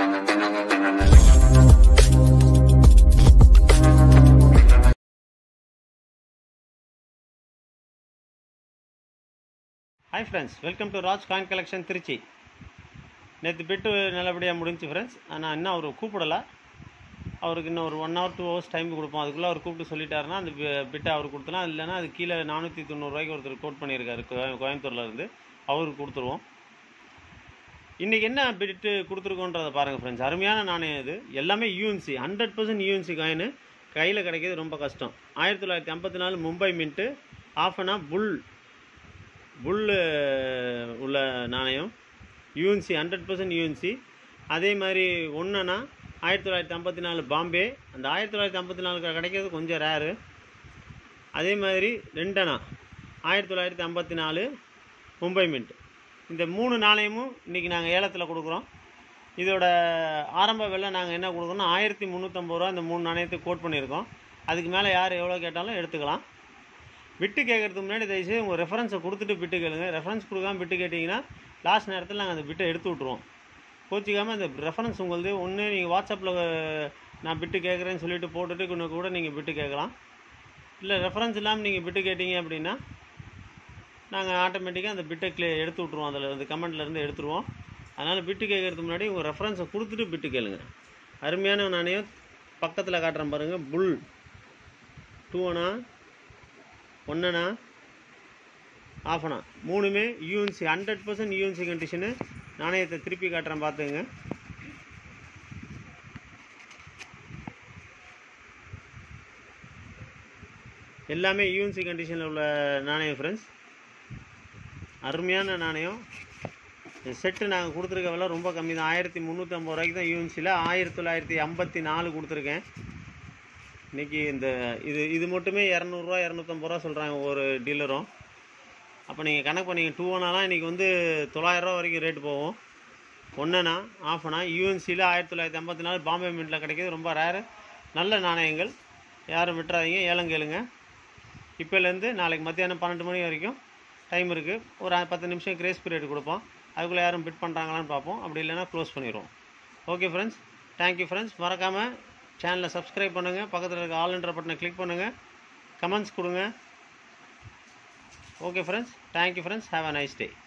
hi friends welcome to Raj coin collection Trichy நேற்று பிட்டு நல்லபடியாக முடிஞ்சு ஃப்ரெண்ட்ஸ் ஆனால் இன்னும் அவர் கூப்பிடலை அவருக்கு இன்னும் ஒரு one hour two hours time கொடுப்போம் அதுக்குள்ளே அவர் கூப்பிட்டு சொல்லிட்டாருன்னா அந்த பிட்டை அவர் கொடுத்துலாம் இல்லைன்னா அது கீழே நானூற்றி தொண்ணூறுரூவாய்க்கு ஒருத்தர் கோட் பண்ணியிருக்காரு கோய- கோயம்புத்தூர்ல இருந்து அவருக்கு கொடுத்துருவோம் இன்றைக்கி என்ன பிட்டு கொடுத்துருக்கோன்றதை பாருங்கள் ஃப்ரெண்ட்ஸ் அருமையான நாணயம் இது எல்லாமே UNC hundred percent UNC coin கையில் கிடைக்கிறது ரொம்ப கஷ்டம் ஆயிரத்தி தொள்ளாயிரத்தி ஐம்பத்தி நாலு மும்பை மின்ட்டு ஆஃப் அன் புல் புல் உள்ள நாணயம் யூஎன்சி ஹண்ட்ரட் பர்சன்ட் யூஎன்சி அதே மாதிரி ஒன்றுனா ஆயிரத்தி தொள்ளாயிரத்தி ஐம்பத்தி நாலு பாம்பே அந்த ஆயிரத்தி தொள்ளாயிரத்தி ஐம்பத்தி நாலுக்கு கிடைக்கிறது கொஞ்சம் ரேரு அதே மாதிரி ரெண்டனா ஆயிரத்தி தொள்ளாயிரத்தி ஐம்பத்தி நாலு மும்பை மின்ட் இந்த மூணு நாணயமும் இன்றைக்கி நாங்கள் ஏலத்தில் கொடுக்குறோம் இதோட ஆரம்ப விலை நாங்கள் என்ன கொடுக்குறோம்னா ஆயிரத்தி முந்நூற்றம்பது ரூபா இந்த மூணு நாணயத்துக்கு கோட் பண்ணியிருக்கோம் அதுக்கு மேலே யார் எவ்வளோ கேட்டாலும் எடுத்துக்கலாம் பிட்டு கேட்கறதுக்கு முன்னாடி தயவுசெய்து உங்கள் ரெஃபரன்ஸை கொடுத்துட்டு பிட்டு கேளுங்க ரெஃபரன்ஸ் கொடுக்காம பிட்டு கேட்டிங்கன்னா லாஸ்ட் நேரத்தில் நாங்கள் அந்த பிட்டை எடுத்து விட்ருவோம் கோச்சிக்காமல் அந்த ரெஃபரன்ஸ் உங்களுது ஒன்று நீங்கள் வாட்ஸ்அப்பில் நான் பிட்டு கேட்குறேன்னு சொல்லிட்டு போட்டுட்டு இன்னும் கூட நீங்கள் பிட்டு கேட்கலாம் இல்லை ரெஃபரன்ஸ் இல்லாமல் நீங்கள் பிட்டு கேட்டிங்க அப்படின்னா நாங்கள் ஆட்டோமேட்டிக்காக அந்த பிட்டை க்ளே எடுத்து விட்ருவோம் அதில் அந்த கமெண்ட்லேருந்து எடுத்துருவோம் அதனால் பிட்டு கேட்கறதுக்கு முன்னாடி உங்கள் ரெஃபரன்ஸை கொடுத்துட்டு பிட்டு கேளுங்க அருமையான நாணயம் பக்கத்தில் காட்டுறேன் பாருங்கள் புல் டூ அணா ஒன்றனா ஆஃப் அணா மூணுமே UNC hundred percent UNC condition நாணயத்தை திருப்பி காட்டுறேன் பார்த்துங்க எல்லாமே யூஎன்சி கண்டிஷனில் உள்ள நாணயம் ஃப்ரெண்ட்ஸ் அருமையான நாணயம் இந்த செட்டு நாங்கள் கொடுத்துருக்க விலை ரொம்ப கம்மி தான் ஆயிரத்தி முந்நூற்றம்பது ரூபாய்க்கு தான் யூஎன்சியில் ஆயிரத்தி தொள்ளாயிரத்தி ஐம்பத்தி நாலு கொடுத்துருக்கேன் இன்றைக்கி இந்த இது இது மட்டுமே இரநூறுவா இரநூத்தம்பது ரூபா சொல்கிறாங்க ஒவ்வொரு டீலரும் அப்போ நீங்கள் கணக்கு பண்ணீங்க டூ ஒன்னாலாம் இன்றைக்கி வந்து தொள்ளாயிரரூவா வரைக்கும் ரேட் போகும் ஒன்றுனா ஆஃப் அண்ணா யூஎன்சியில் ஆயிரத்தி தொள்ளாயிரத்தி ஐம்பத்தி நாலு பாம்பே மின்ட்டில் கிடைக்கிது ரொம்ப ரேரு நல்ல நாணயங்கள் யாரும் விட்டுறாதீங்க ஏலம் கேளுங்க இப்போலேருந்து நாளைக்கு மத்தியானம் பன்னெண்டு மணி வரைக்கும் டைம் இருக்குது ஒரு அ- பத்து நிமிஷம் கிரேஸ் பீரியட் கொடுப்போம் அதுக்குள்ளே யாரும் பிட் பண்ணுறாங்களான்னு பார்ப்போம் அப்படி இல்லைன்னா க்ளோஸ் பண்ணிடுவோம் ஓகே ஃப்ரெண்ட்ஸ் தேங்க்யூ ஃப்ரெண்ட்ஸ் மறக்காமல் சேனலை சப்ஸ்கிரைப் பண்ணுங்கள் பக்கத்தில் இருக்க ஆல்ன்ற பட்டனை கிளிக் பண்ணுங்கள் கமெண்ட்ஸ் கொடுங்க okay friends thank you friends have a nice day